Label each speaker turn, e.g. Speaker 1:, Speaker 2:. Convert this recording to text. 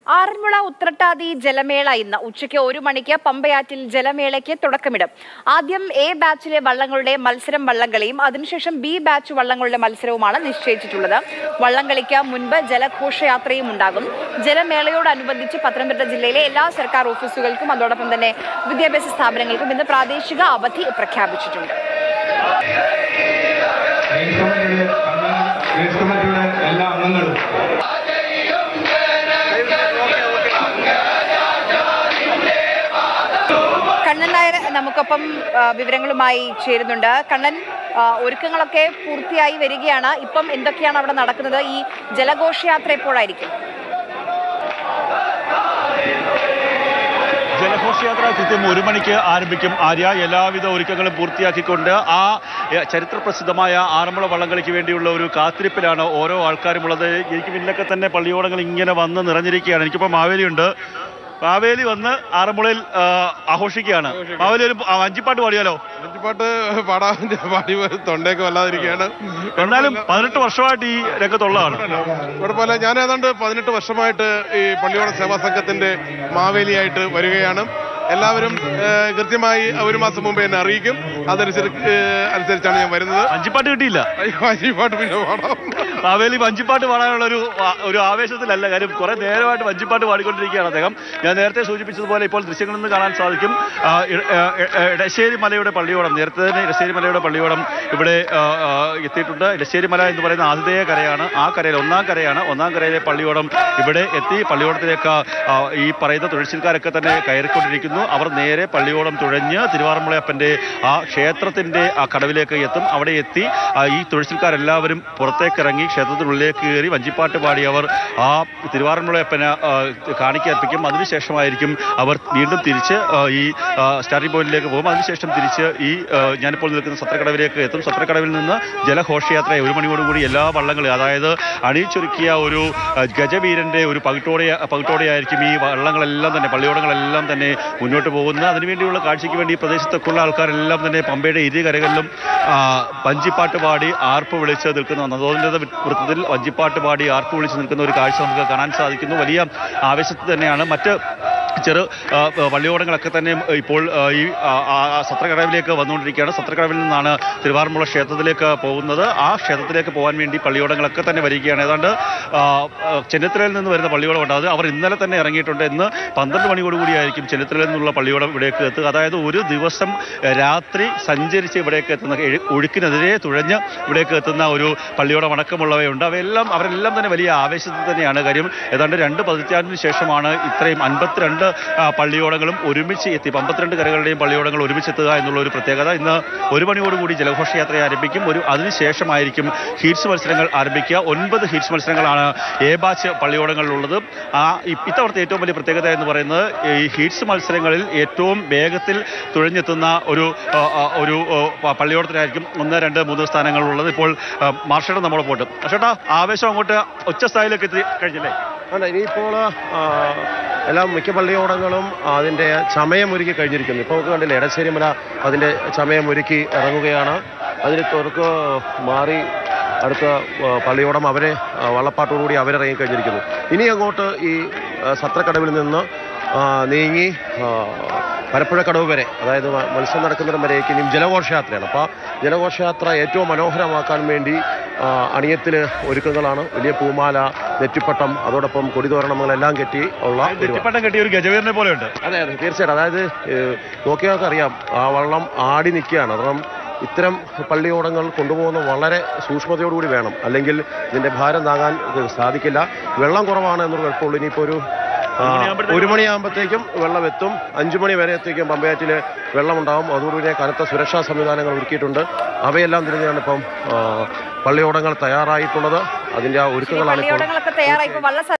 Speaker 1: ആറന്മുള ഉത്രട്ടാതി ജലമേള ഇന്ന് ഉച്ചയ്ക്ക് ഒരു മണിക്ക് പമ്പയാറ്റിൽ ജലമേളയ്ക്ക് തുടക്കമിടും ആദ്യം എ ബാച്ചിലെ വള്ളങ്ങളുടെ മത്സരം വള്ളംകളിയും അതിനുശേഷം ബി ബാച്ച് വള്ളങ്ങളുടെ മത്സരവുമാണ് നിശ്ചയിച്ചിട്ടുള്ളത് വള്ളംകളിക്ക് മുൻപ് ജലഘോഷയാത്രയും ഉണ്ടാകും ജലമേളയോടനുബന്ധിച്ച് പത്തനംതിട്ട ജില്ലയിലെ എല്ലാ സർക്കാർ ഓഫീസുകൾക്കും അതോടൊപ്പം തന്നെ വിദ്യാഭ്യാസ സ്ഥാപനങ്ങൾക്കും ഇന്ന് പ്രാദേശിക അവധി പ്രഖ്യാപിച്ചിട്ടുണ്ട്
Speaker 2: റേസ് കമ്മിറ്റിയുടെ റേസ് കമ്മിറ്റിയുടെ എല്ലാ അംഗങ്ങളും
Speaker 1: കണ്ണൻ നായർ നമുക്കൊപ്പം ആ, വിവരങ്ങളുമായി ചേരുന്നുണ്ട് കണ്ണൻ ആ, ഒരുക്കങ്ങളൊക്കെ പൂർത്തിയായി വരികയാണ് ഇപ്പം എന്തൊക്കെയാണ് അവിടെ നടക്കുന്നത് ഈ ജലഘോഷയാത്ര എപ്പോഴായിരിക്കും
Speaker 3: ജലഘോഷയാത്ര കൃത്യം ഒരു മണിക്ക് ആരംഭിക്കും ആര്യ എല്ലാവിധ ഒരുക്കങ്ങളും പൂർത്തിയാക്കിക്കൊണ്ട് ആ എ, ചരിത്രപ്രസിദ്ധമായ ആറന്മുള വള്ളംകളിക്ക് വേണ്ടിയുള്ള ഒരു കാത്തിരിപ്പിലാണ് ഓരോ ആൾക്കാരും ഉള്ളത് എനിക്ക് പിന്നിലൊക്കെ തന്നെ പള്ളിയോടങ്ങൾ ഇങ്ങനെ വന്ന് നിറഞ്ഞിരിക്കുകയാണ് എനിക്കിപ്പോൾ മാവേലിയുണ്ട് മാവേലി വന്ന് ആറന്മുളയിൽ ആ, ആഘോഷിക്കുകയാണ് മാവേലി ഒരു ആ, വഞ്ചിപ്പാട്ട് പാടിയാലോ
Speaker 4: പാട്ട് പാടാൻ പാടി തൊണ്ടയൊക്കെ വല്ലാതിരിക്കുകയാണ്
Speaker 3: എന്നാലും പതിനെട്ട് വർഷമായിട്ട് ഈ രംഗത്തുള്ളതാണ്
Speaker 4: കുഴപ്പമില്ല ഞാൻ ഏതാണ്ട് പതിനെട്ട് വർഷമായിട്ട് ഈ പള്ളിയോട സേവാ സംഘത്തിന്റെ മാവേലിയായിട്ട് വരികയാണ് എല്ലാവരും ഏഹ്, കൃത്യമായി ഒരു മാസം മുമ്പ് എന്നെ അറിയിക്കും അതനുസരിച്ച് ഏഹ്, അനുസരിച്ചാണ് ഞാൻ വരുന്നത്
Speaker 3: വഞ്ചിപ്പാട്ട് കിട്ടിയില്ല
Speaker 4: അയ്യോ, ഈ പാട്ട് പിന്നെ പാടാം
Speaker 3: മാവേലി വഞ്ചിപ്പാട്ട് പാടാനുള്ള ഒരു ആ- ഒരു ആവേശത്തിലല്ല കാര്യം കുറെ നേരമായിട്ട് വഞ്ചിപ്പാട്ട് പാടിക്കൊണ്ടിരിക്കുകയാണ് അദ്ദേഹം ഞാൻ നേരത്തെ സൂചിപ്പിച്ചതുപോലെ ഇപ്പോൾ ദൃശ്യങ്ങളിൽ നിന്ന് കാണാൻ സാധിക്കും ആ, ഇ- ആ, ഇ- ആ, ഇടശ്ശേരി മലയുടെ പള്ളിയോടം നേരത്തെ തന്നെ ഇടശ്ശേരി മലയുടെ പള്ളിയോടം ഇവിടെ ആ, ആ, എത്തിയിട്ടുണ്ട് ഇടശ്ശേരി മല എന്ന് പറയുന്ന ആതിഥേയ കരയാണ് ആ കരയിൽ ഒന്നാം കരയാണ് ഒന്നാം കരയിലെ പള്ളിയോടം ഇവിടെ എത്തി പള്ളിയോടത്തിലേക്ക് ആ, ഈ പറയുന്ന തുഴച്ചിൽക്കാരൊക്കെ തന്നെ കയറിക്കൊണ്ടിരിക്കുന്നു അവർ നേരെ പള്ളിയോടം തുഴഞ്ഞ് തിരുവാറന്മുളയപ്പന്റെ ആ ക്ഷേത്രത്തിന്റെ ആ കടവിലേക്ക് എത്തും അവിടെ എത്തി ആ, ഈ തുഴച്ചിൽക്കാരെല്ലാവരും പുറത്തേക്ക് ഇറങ്ങി ക്ഷേത്രത്തിനുള്ളിലേക്ക് കയറി വഞ്ചിപ്പാട്ട് പാടി അവർ ആ തിരുവാറന്മുളയപ്പനെ ആ, കാണിക്കർപ്പിക്കും അതിനുശേഷമായിരിക്കും അവർ വീണ്ടും തിരിച്ച് ആ, ഈ ആ, സ്റ്റാർട്ടിംഗ് പോയിന്റിലേക്ക് പോകും അതിനുശേഷം തിരിച്ച് ഈ ആ, ഞാനിപ്പോൾ നിൽക്കുന്ന സത്രക്കടവിലേക്ക് എത്തും സത്രക്കടവിൽ നിന്ന് ജലഘോഷയാത്ര ഒരു മണിയോടുകൂടി എല്ലാ വള്ളങ്ങളും അതായത് അണിയിച്ചൊരുക്കിയ ഒരു ആ, ഗജവീരന്റെ ഒരു പകിട്ടോടെ പകിട്ടോടെയായിരിക്കും ഈ വള്ളങ്ങളെല്ലാം തന്നെ പള്ളിയോടങ്ങളെല്ലാം തന്നെ മുന്നോട്ട് പോകുന്നത് അതിനുവേണ്ടിയുള്ള കാഴ്ചയ്ക്ക് വേണ്ടി ഈ പ്രദേശത്തൊക്കെയുള്ള ആൾക്കാരെല്ലാം തന്നെ പമ്പയുടെ ഇരു കരകളിലും ആ, വഞ്ചിപ്പാട്ട് പാടി ആർപ്പ് വിളിച്ച് നിൽക്കുന്ന നദോന്നത വൃത്തത്തിൽ വഞ്ചിപ്പാട്ട് പാടി ആർപ്പ് വിളിച്ച് നിൽക്കുന്ന ഒരു കാഴ്ച നമുക്ക് കാണാൻ സാധിക്കുന്നു വലിയ ആവേശത്തിൽ തന്നെയാണ് മറ്റ് ചെറു ആ, പള്ളിയോടങ്ങളൊക്കെ തന്നെ ഇപ്പോൾ ആ, ഈ ആ, ആ, ആ സത്രക്കടവിലേക്ക് വന്നുകൊണ്ടിരിക്കുകയാണ് സത്രക്കടവിൽ നിന്നാണ് തിരുവാറന്മുള ക്ഷേത്രത്തിലേക്ക് പോകുന്നത് ആ ക്ഷേത്രത്തിലേക്ക് പോകാൻ വേണ്ടി പള്ളിയോടങ്ങളൊക്കെ തന്നെ വരികയാണ് ഏതാണ്ട് ആ, ആ, ചെന്നിത്തലയിൽ നിന്ന് വരുന്ന പള്ളിയോടം ഉണ്ട് അത് അവർ ഇന്നലെ തന്നെ ഇറങ്ങിയിട്ടുണ്ട് ഇന്ന് പന്ത്രണ്ട് മണിയോടുകൂടിയായിരിക്കും ചെന്നിത്തലയിൽ നിന്നുള്ള പള്ളിയോടം ഇവിടേക്ക് എത്തുക അതായത് ഒരു ദിവസം ആ, രാത്രി സഞ്ചരിച്ച് ഇവിടേക്ക് എത്തുന്ന എഴു- ഒഴുക്കിനെതിരെ തുഴഞ്ഞ് ഇവിടേക്ക് എത്തുന്ന ഒരു പള്ളിയോടം അടക്കമുള്ളവയുണ്ട് അവയെല്ലാം അവരെല്ലാം തന്നെ വലിയ ആവേശത്തിൽ തന്നെയാണ് കാര്യം ഏതാണ്ട് രണ്ട് പതിറ്റാണ്ടിന് ശേഷമാണ് ഇത്രയും അൻപത്തിരണ്ട് ആ, പള്ളിയോടങ്ങളും ഒരുമിച്ച് എത്തി അമ്പത്തിരണ്ട് കരകളുടെയും പള്ളിയോടങ്ങൾ ഒരുമിച്ച് എത്തുക എന്നുള്ള ഒരു പ്രത്യേകത ഇന്ന് ഒരു മണിയോടുകൂടി ജലഘോഷയാത്ര ആരംഭിക്കും ഒരു അതിനുശേഷമായിരിക്കും ഹീറ്റ്സ് മത്സരങ്ങൾ ആരംഭിക്കുക ഒൻപത് ഹീറ്റ്സ് മത്സരങ്ങളാണ് എ ബാച്ച് പള്ളിയോടങ്ങളിലുള്ളത് ആ ഇ- ഇത്തവണത്തെ ഏറ്റവും വലിയ പ്രത്യേകത എന്ന് പറയുന്നത് ഈ ഹീറ്റ്സ് മത്സരങ്ങളിൽ ഏറ്റവും വേഗത്തിൽ തുഴഞ്ഞെത്തുന്ന ഒരു ആ, ആ, ഒരു ആ, പ- പള്ളിയോടത്തിനായിരിക്കും ഒന്ന് രണ്ട് മൂന്ന് സ്ഥാനങ്ങളുള്ളത് ഇപ്പോൾ ആ, മാർഷയുടെ നമ്മളെ പോട്ട് ചേട്ടാ ആവേശം അങ്ങോട്ട് ഉച്ച സ്ഥായിലേക്ക് എത്തി കഴിഞ്ഞില്ലേ
Speaker 5: അല്ല ഇനിയിപ്പോൾ ആ, എല്ലാ മിക്ക പള്ളിയോടങ്ങളും അതിൻ്റെ ചമയം ഒരുക്കി കഴിഞ്ഞിരിക്കുന്നു ഇപ്പോൾ നമുക്ക് കണ്ടില്ലേ എടശ്ശേരി മല അതിൻ്റെ ചമയം ഒരുക്കി ഇറങ്ങുകയാണ് അതിന് തുറക്ക് മാറി അടുത്ത ആ, പള്ളിയോടം അവരെ ആ, വള്ളപ്പാട്ടോടുകൂടി അവരിറങ്ങി കഴിഞ്ഞിരിക്കുന്നു ഇനി അങ്ങോട്ട് ഈ ആ, സത്രക്കടവിൽ നിന്ന് ആ, നീങ്ങി ആ, പരപ്പുഴക്കടവ് വരെ അതായത് മ- മത്സ്യം നടക്കുന്നിടം വരേക്ക് ഇനിയും ജലഘോഷയാത്രയാണ് അപ്പോൾ ജലഘോഷയാത്ര ഏറ്റവും മനോഹരമാക്കാൻ വേണ്ടി ആ, അണിയത്തിന് ഒരുക്കങ്ങളാണ് വലിയ പൂമാല നെറ്റിപ്പട്ടം അതോടൊപ്പം കൊടിതോരണങ്ങളെല്ലാം കെട്ടി ഉള്ള ഒരു
Speaker 3: നെറ്റിപ്പട്ടം കെട്ടിയ ഒരു ഗജവീരനെ പോലെയുണ്ട്
Speaker 5: അതെ അതെ തീർച്ചയായിട്ടും അതായത് ഏഹ്, നോക്കിയാൽ അറിയാം ആ വള്ളം ആടി നിൽക്കുകയാണ് കാരണം ഇത്തരം പള്ളിയോടങ്ങൾ കൊണ്ടുപോകുന്ന വളരെ സൂക്ഷ്മതയോടുകൂടി വേണം അല്ലെങ്കിൽ ഇതിന്റെ ഭാരം താങ്ങാൻ ഇത് സാധിക്കില്ല വെള്ളം കുറവാണ് എന്നൊരു കുഴപ്പമുള്ളൂ ഇനിയിപ്പോൾ ഒരു ആ, ഒരു മണിയാകുമ്പോഴത്തേക്കും വെള്ളം എത്തും അഞ്ചു മണി വരെ എത്തിക്കും പമ്പയാറ്റിൽ വെള്ളമുണ്ടാവും അതോടുകൂടി കനത്ത സുരക്ഷാ സംവിധാനങ്ങൾ ഒരുക്കിയിട്ടുണ്ട് അവയെല്ലാം തിരിഞ്ഞാണ് ഇപ്പം ആ, പള്ളിയോടങ്ങൾ തയ്യാറായിട്ടുള്ളത് അതിന്റെ ആ ഒരുക്കങ്ങളാണ് ഇപ്പോൾ
Speaker 1: പള്ളിയോടങ്ങളൊക്കെ തയ്യാറായി ഇപ്പൊ വള്ള